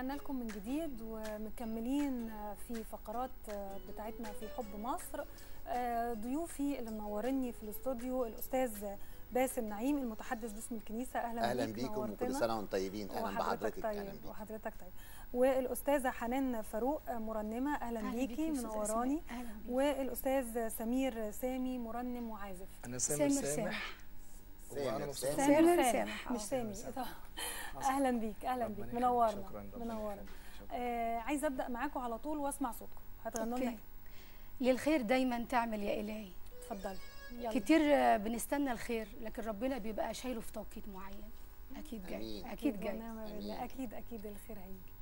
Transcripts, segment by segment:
رجعنا لكم من جديد ومكملين في فقرات بتاعتنا في حب مصر ضيوفي اللي منورني في الاستوديو الاستاذ باسم نعيم المتحدث باسم الكنيسه اهلا, اهلا بيكم وكل سنه وانتم طيبين اهلا بحضرتك طيب اهلا بيك وحضرتك طيب والاستاذه حنان فاروق مرنمه اهلا, أهلا بيكي منوراني والاستاذ سمير سامي مرنم وعازف انا سامر سامح سامر سامر سامح مش سامي اهلا بيك اهلا بيك منورنا منورنا آه عايزه ابدا معاكم على طول واسمع صوتكم هتغنوا لنا للخير دايما تعمل يا الهي اتفضلي كتير بنستنى الخير لكن ربنا بيبقى شايله في توقيت معين اكيد جاي أمين. اكيد جاي أمين. اكيد اكيد الخير هيجي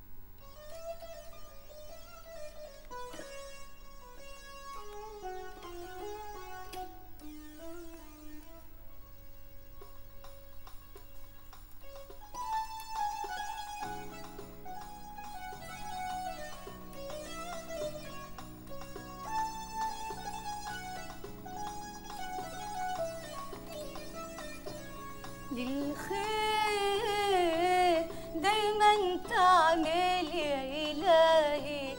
للخير دايما تعمل يا إلهي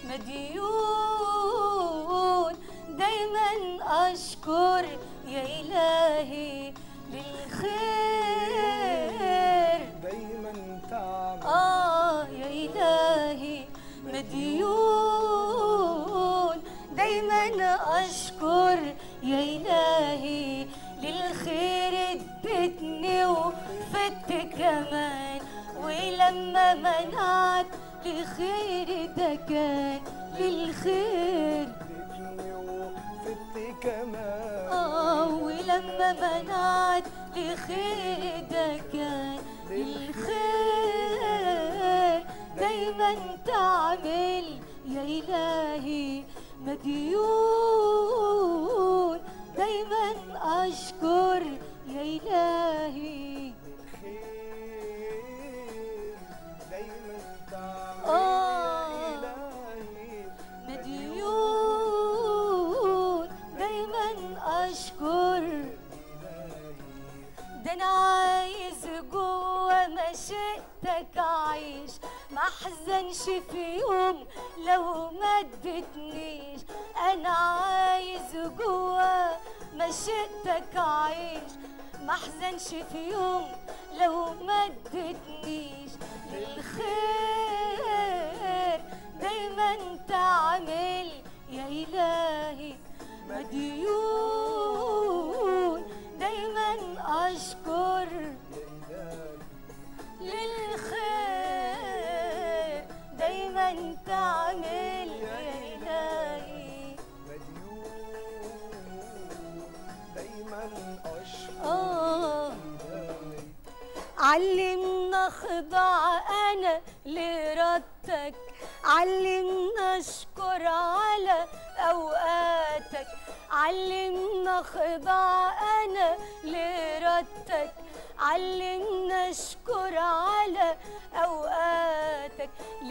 مديون دايما أشكر يا إلهي للخير دايما تعمل آه يا إلهي مديون دايما أشكر يا إلهي للخير ادتني وفدت كمان ولما منعت لخير ده كان للخير ادتني وفدت كمان آه ولما منعت لخير ده كان للخير دايما تعمل يا إلهي مديون دايما أشكر يا إلهي الخير دايما تعمل آه. يا إلهي مديون دايما أشكر ده أنا عايز جوا مشيئتك أعيش ما أحزنش في يوم لو ما ادتنيش أنا عايز جوا مشيئتك أعيش ما أحزنش في يوم لو ما ادتنيش للخير دايما تعمل يا إلهي مديون دايما أشكر للخير دايما تعمل يا إلهي مديون دايما أشكر آه علمنا خضع أنا لإرادتك علمنا أشكر على أوقاتك علمنا خضع أنا لإرادتك علمنا أشكر على أوقاتك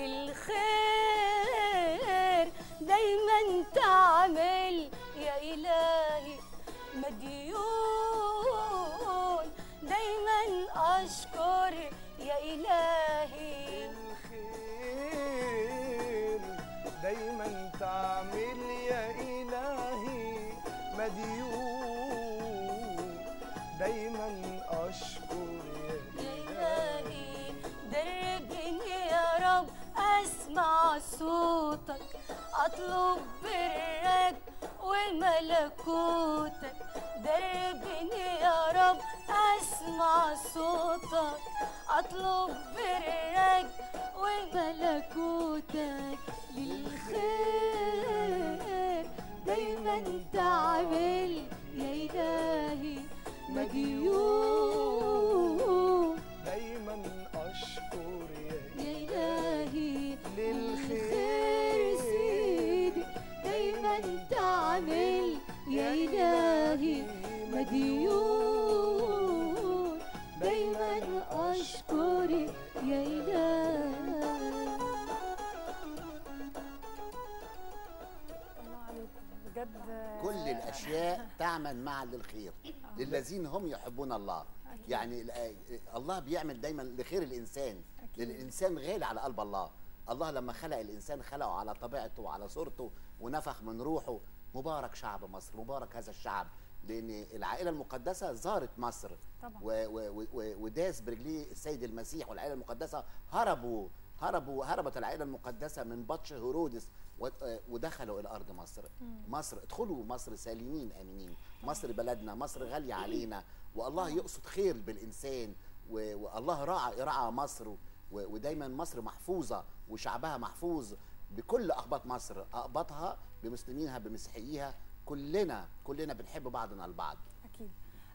للخير دايما تعمل يا إلهي مديون دايما أشكر يا إلهي الخير دايما تعمل يا إلهي مديون دايما أشكر يا يا إلهي دربني يا رب أسمع صوتك أطلب برك وملكوتك دربني يا رب أسمع صوتك أطلب برك وملكوتك للخير دايما تعمل يا إلهي مديون دايما أشكر يا يا إلهي للخير سيدي دايما تعمل يا إلهي مديون دايما أشكر يا إلهي الله عليكم بجد كل الاشياء تعمل معا للخير للذين هم يحبون الله أكيد. يعني ال- الله بيعمل دايما لخير الانسان أكيد. لان الانسان غالي على قلب الله الله لما خلق الانسان خلقه على طبيعته وعلى صورته ونفخ من روحه مبارك شعب مصر مبارك هذا الشعب لان العائله المقدسه زارت مصر طبعا. و و و وداس برجليه السيد المسيح والعائله المقدسه هربوا هربوا هربت العائله المقدسه من بطش هيرودس و- ودخلوا الى ارض مصر مصر ادخلوا مصر سالمين امنين مصر بلدنا مصر غاليه علينا والله يقصد خير بالانسان و- والله راعى راعى مصر و- ودايما مصر محفوظه وشعبها محفوظ بكل اقباط مصر اقباطها بمسلمينها بمسيحييها كلنا كلنا بنحب بعضنا البعض اكيد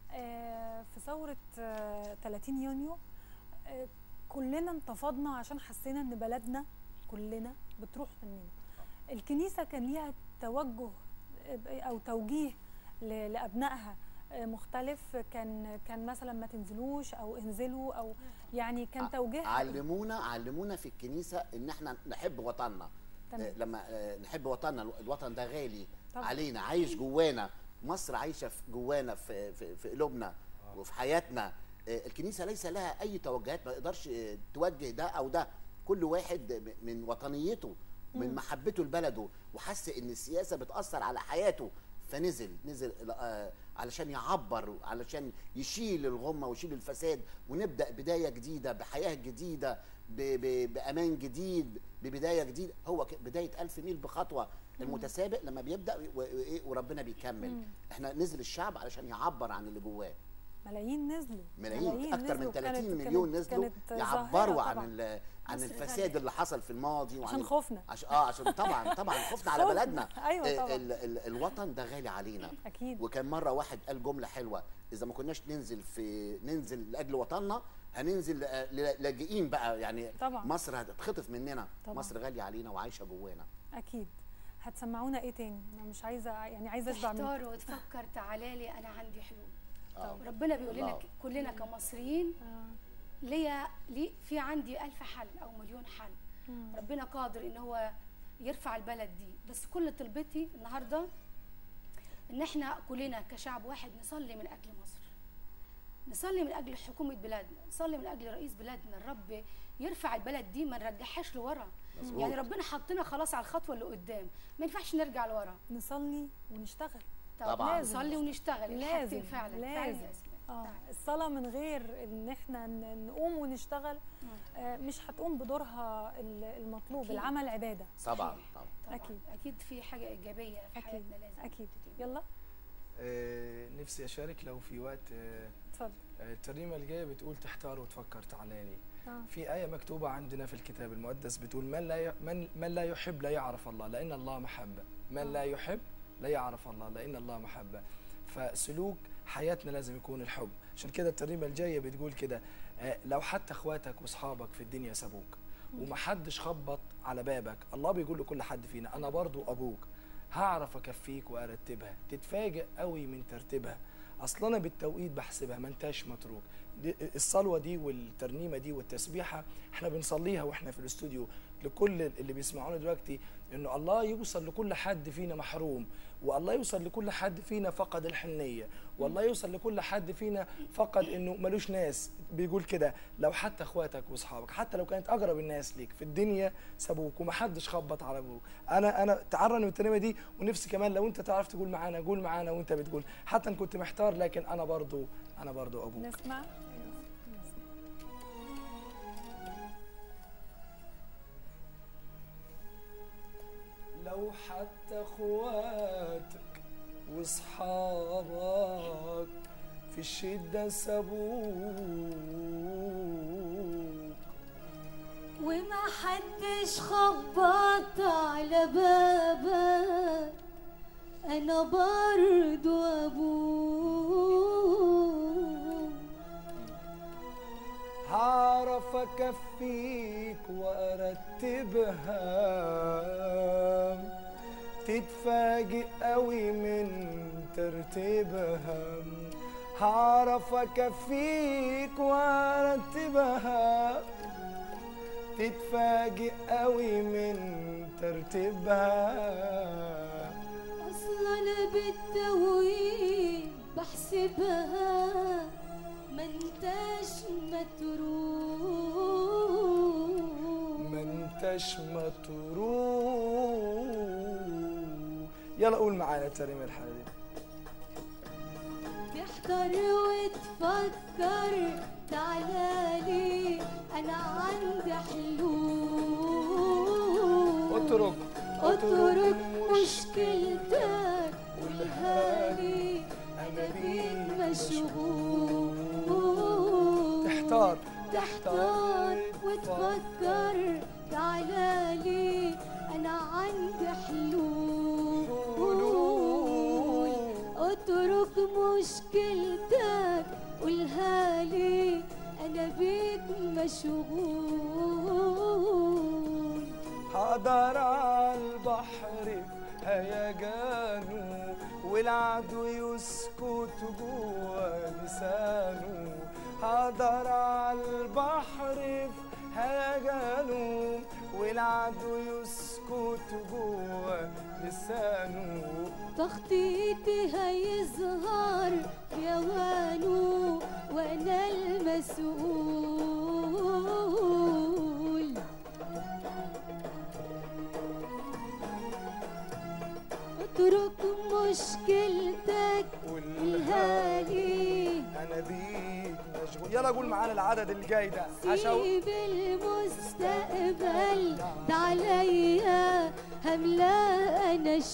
آه، في ثوره آه، 30 يونيو آه، كلنا انتفضنا عشان حسينا ان بلدنا كلنا بتروح مننا الكنيسه كان ليها توجه آه، او توجيه ل- لابنائها آه، مختلف كان كان مثلا ما تنزلوش او انزلوا او يعني كان توجيه علمونا علمونا في الكنيسه ان احنا نحب وطننا تمام. آه، لما آه، نحب وطننا الوطن ده غالي طبعا. علينا عايش جوانا مصر عايشه في جوانا في في, في قلوبنا وفي حياتنا آه، الكنيسه ليس لها اي توجهات ما تقدرش آه، توجه ده او ده كل واحد م- من وطنيته من محبته لبلده وحس ان السياسه بتاثر على حياته فنزل نزل آه، علشان يعبر علشان يشيل الغمه ويشيل الفساد ونبدا بدايه جديده بحياه جديده ب- ب- بامان جديد ببدايه جديده هو ك- بدايه ألف ميل بخطوه المتسابق لما بيبدا و- وإيه وربنا بيكمل احنا نزل الشعب علشان يعبر عن اللي جواه ملايين نزلوا ملايين اكتر من نزلوا. 30 كانت- مليون كانت- نزلوا كانت يعبروا ظاهرة عن طبعاً. ال- عن مصر الفساد غالية. اللي حصل في الماضي وعن عشان خوفنا. عش... اه عشان طبعا طبعا خوفنا على خوفنا. بلدنا أيوة آه، طبعاً. ال... ال... الوطن ده غالي علينا اكيد وكان مره واحد قال جمله حلوه اذا ما كناش ننزل في ننزل لاجل وطننا هننزل آه، ل- لاجئين بقى يعني طبعاً. مصر هتتخطف مننا طبعاً. مصر غاليه علينا وعايشه جوانا اكيد هتسمعونا ايه تاني انا مش عايزه يعني عايزه اشبع من تحتار وتفكر تعالى لي انا عندي حلول آه. ربنا بيقول لنا الله. ك- كلنا كمصريين آه. ليا لي في عندي ألف حل أو مليون حل مم. ربنا قادر إن هو يرفع البلد دي بس كل طلبتي النهاردة إن إحنا كلنا كشعب واحد نصلي من أجل مصر نصلي من أجل حكومة بلادنا نصلي من أجل رئيس بلادنا الرب يرفع البلد دي ما نرجعهاش لورا مظبوط. يعني ربنا حطنا خلاص على الخطوة اللي قدام ما ينفعش نرجع لورا نصلي ونشتغل طب طبعاً. نصلي ونشتغل لازم، الحاجتين فعلا فعلا لازم. يا أسماء. اه فعلا. الصلاه من غير ان احنا ن- نقوم ونشتغل آه مش هتقوم بدورها ال- المطلوب أكيد. العمل عباده طبعا صحيح. طبعا طبعا أكيد. اكيد اكيد في حاجه ايجابيه في اكيد حياتنا لازم اكيد تتم. يلا آه، نفسي اشارك لو في وقت آه، اتفضل آه، الترنيمه الجايه بتقول تحتار وتفكر تعالالي آه. في آية مكتوبة عندنا في الكتاب المقدس بتقول من لا ي... من من لا يحب لا يعرف الله لأن الله محبة من لا يحب لا يعرف الله لأن الله محبة فسلوك حياتنا لازم يكون الحب عشان كده الترنيمة الجاية بتقول كده آه، لو حتى اخواتك واصحابك في الدنيا سابوك ومحدش خبط على بابك الله بيقول لكل حد فينا انا برضو ابوك هعرف اكفيك وارتبها تتفاجئ قوي من ترتيبها اصلا انا بالتوقيت بحسبها ما انتش متروك دي الصلوه دي والترنيمه دي والتسبيحه احنا بنصليها واحنا في الاستوديو لكل اللي بيسمعونا دلوقتي انه الله يوصل لكل حد فينا محروم والله يوصل لكل حد فينا فقد الحنيه والله يوصل لكل حد فينا فقد انه ملوش ناس بيقول كده لو حتى اخواتك واصحابك حتى لو كانت اقرب الناس ليك في الدنيا سابوك ومحدش خبط على ابوك انا انا تعرن من الترنيمه دي ونفسي كمان لو انت تعرف تقول معانا قول معانا وانت بتقول حتى ان كنت محتار لكن انا برضو انا برضو ابوك نسمع نسمع. لو حتى اخواتك واصحابك في الشدة سابوك وما حدش خبط على بابك انا برضو ابوك هعرف اكفيك وارتبها تتفاجئ قوي من ترتيبها هعرف اكفيك وارتبها تتفاجئ قوي من ترتيبها اصلا انا بالتوقيت بحسبها ما انتش متروك ما انتش مطروح يلا قول معانا الترنيمه الحلوه دي تحضر وتفكر تعالالي انا عندي حلول اترك اترك مشكلتك قولها لي انا بيك مشغول تحتار تحتار وتفكر تعالالي انا عندي حلول اترك مشكلتك قولها لي انا بيك مشغول حضر على البحر في هيجانه والعدو يسكت جوا لسانه حضر على البحر في هيجانه والعدو يسكت جوا لسانه تخطيطي هيظهر يا وانو وانا المسؤول اترك مشكلتك قولها لي انا بيك مشغول يلا قول معانا العدد الجاي ده عشان سيب المستقبل ده عليا هملا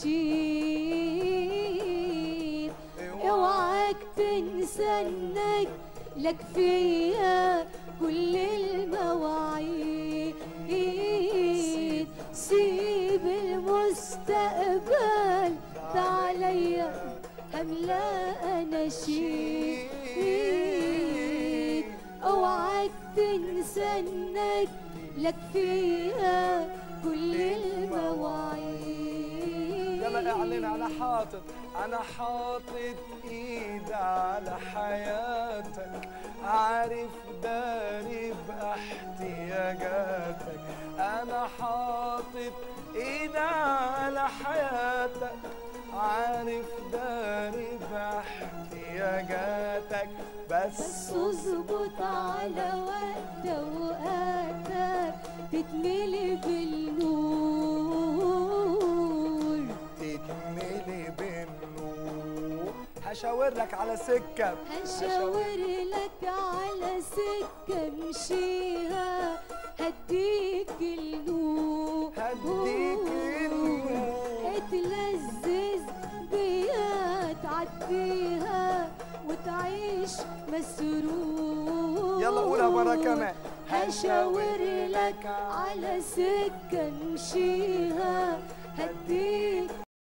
اناشيد اوعاك تنسى انك لك فيا كل المواعيد سيب المستقبل ده عليا هملا اناشيد اوعاك تنسى انك لك فيها كل المواعيد يلا اعلن انا حاطط انا حاطط ايد على حياتك عارف داري باحتياجاتك انا حاطط ايد على حياتك عارف داري باحتياجاتك بس بس اظبط على وقت وقتك تتملي بالنور تكملي بالنور هشاور لك على سكه هشاور لك على سكة امشيها هديك النور هديك النور. اتلذذ بيها تعديها وتعيش مسرور يلا قولها مرة كمان هشاور لك على سكة امشيها هديك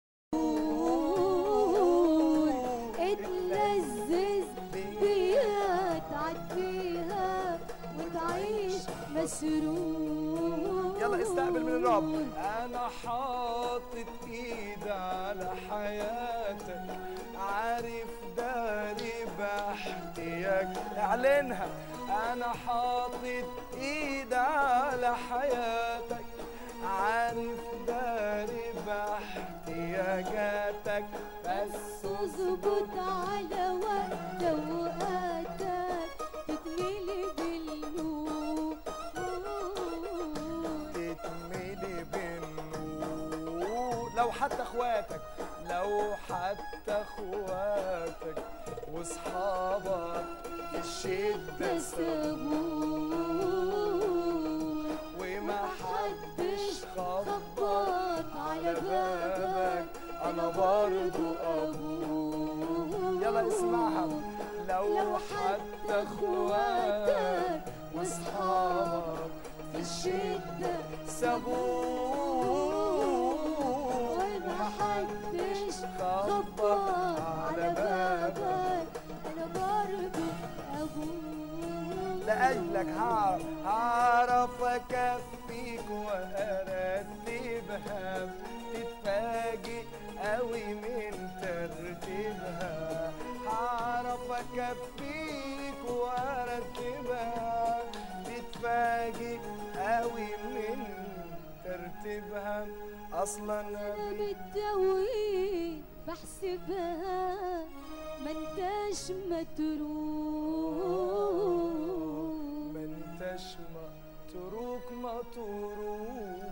نور اتلذذ بيها تعديها وتعيش مسرور يلا استقبل من الرب انا حاطط ايد على حياتك عارف داري باحتياج اعلنها انا حاطط ايد على حياتك عارف داري باحتياجاتك بس اظبط على وقت وقتك تتملي بالنور تتملي بالنور لو حتى اخواتك لو حتى اخواتك واصحابك في الشده بس سابوك وما حدش خبط على بابك انا برضو ابوك يلا اسمعها لو حتى اخواتك واصحابك في الشده سابوك وما حدش خبط على بابك انا برضو ابوك لأجلك هعرف هعرف أكفيك وأرتبها تتفاجئ قوي من ترتيبها هعرف أكفيك وأرتبها تتفاجئ قوي من ترتيبها أصلا انا بالتوقيت بحسبها ما انتش متروك ما انتش متروك مطروك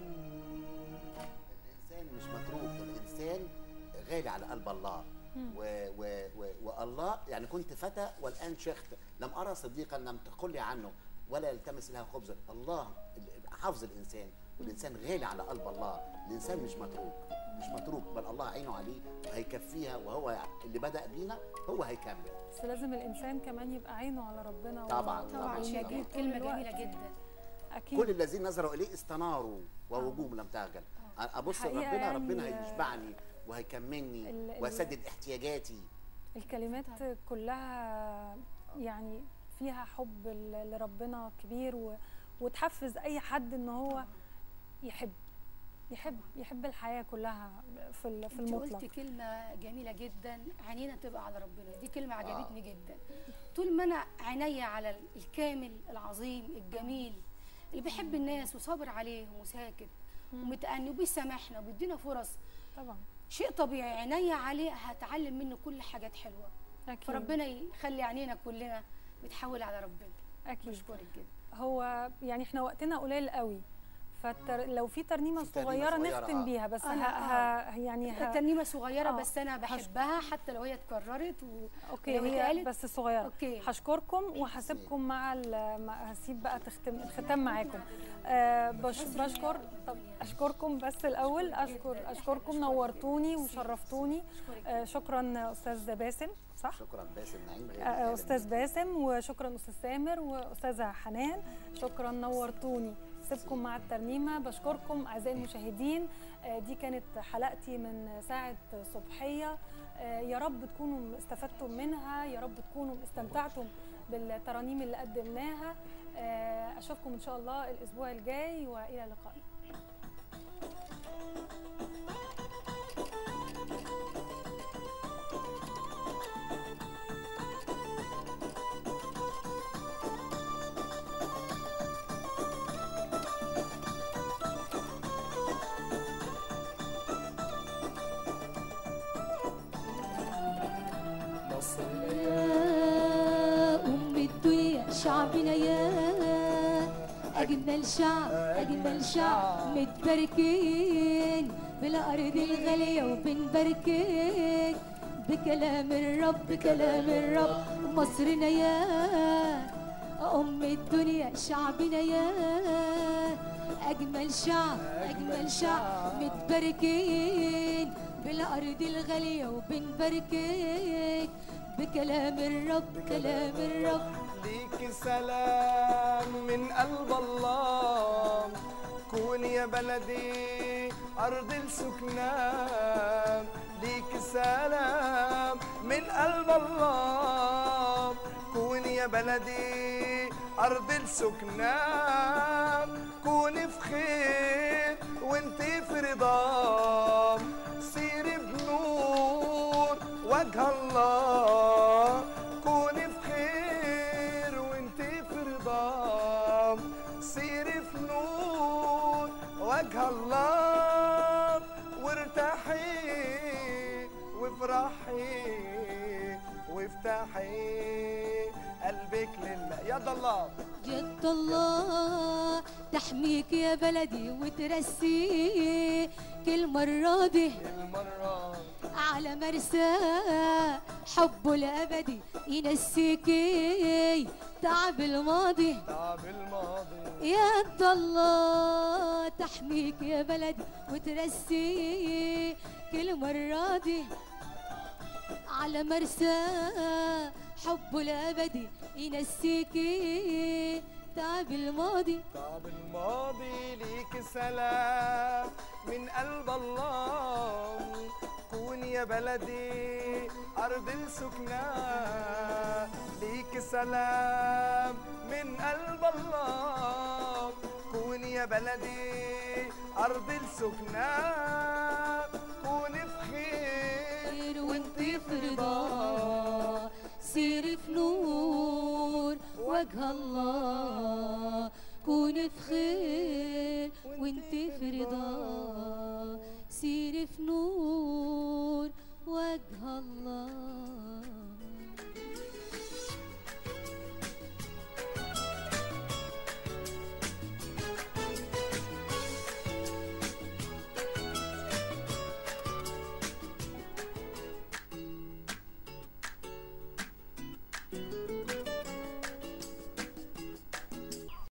الانسان مش متروك الانسان غالي على قلب الله و و و والله يعني كنت فتى والان شيخت لم ارى صديقا لم تقل لي عنه ولا يلتمس لها خبزا الله ال- حافظ الانسان والانسان غالي على قلب الله الانسان مش متروك مش متروك بل الله عينه عليه وهيكفيها وهو اللي بدا بينا هو هيكمل بس لازم الانسان كمان يبقى عينه على ربنا و- طبعاً، طبعا طبعاً. شيء طول كلمه الوقت. جميله جدا اكيد كل الذين نظروا اليه استناروا ووجوههم لم تعجل ابص حقيقة لربنا ربنا يعني- هيشبعني وهيكملني ال- ال- ويسدد احتياجاتي الكلمات كلها يعني فيها حب ل- لربنا كبير و... وتحفز اي حد ان هو يحب يحب يحب الحياه كلها في ال- في انت قلت المطلق كلمه جميله جدا عينينا تبقى على ربنا دي كلمه عجبتني جدا طول ما انا عينيا على الكامل العظيم الجميل اللي بيحب الناس وصابر عليهم وساكت ومتأني وبيسامحنا وبيدينا فرص طبعا شيء طبيعي عينيا عليه هتعلم منه كل حاجات حلوه اكيد فربنا يخلي عينينا كلنا بتحول على ربنا اكيد بشكرك جدا هو يعني احنا وقتنا قليل قوي فالتر... لو في ترنيمه في ترنيمة صغيره صغيرة، نختم آه. بيها بس ه... أنا- ه... يعني ه... ترنيمه صغيره آه. بس انا بحبها حتى لو هي اتكررت و... اوكي لو هي اتقالت- بس صغيره اوكي هشكركم وهسيبكم مع ال- مع- هسيب بقى تختم الختام معاكم آه بش بشكر طب اشكركم بس الاول اشكر اشكركم نورتوني وشرفتوني آه شكرا استاذ باسم صح شكرا باسم نعيم غير آه، العالم. استاذ باسم وشكرا استاذ سامر واستاذه حنان شكرا نورتوني سيبكم مع الترنيمه بشكركم اعزائي المشاهدين آه، دي كانت حلقتي من ساعه صبحيه آه، يا رب تكونوا استفدتم منها يا رب تكونوا استمتعتم بالترانيم اللي قدمناها آه، اشوفكم ان شاء الله الاسبوع الجاي والى اللقاء مصر يا أم الدنيا شعبنا يا أجمل شعب أجمل شعب متباركين بالأرض الغالية وبنباركك بكلام الرب بكلام الرب مصرنا يا أم الدنيا شعبنا يا أجمل شعب أجمل شعب متباركين بالأرض الغالية وبنباركك بكلام الرب كلام الرب ليك سلام من قلب الله كون يا بلدي أرض السكنان ليك سلام من قلب الله كون يا بلدي أرض السكنان كون في خير وانت في رضا سيري بنور وجه الله كوني في خير وانت في رضا سيري في نور وجه الله وارتاحي وافرحي وافتحي قلبك لله يد الله جد الله تحميك يا بلدي وترسيك المرة دي المرة على مرسى حبه الأبدي ينسيكي تعب الماضي تعب الماضي يد الله تحميك يا بلدي وترسيك المرة دي على مرسى حبه الأبدي ينسيكي تعب الماضي طاب الماضي ليك سلام من قلب الله كون يا بلدي أرض السكنى ليك سلام من قلب الله كون يا بلدي أرض السكنى كون في خير خير وانت في رضا سيري في نور وجه الله كوني في خير وانت في رضا سيري في نور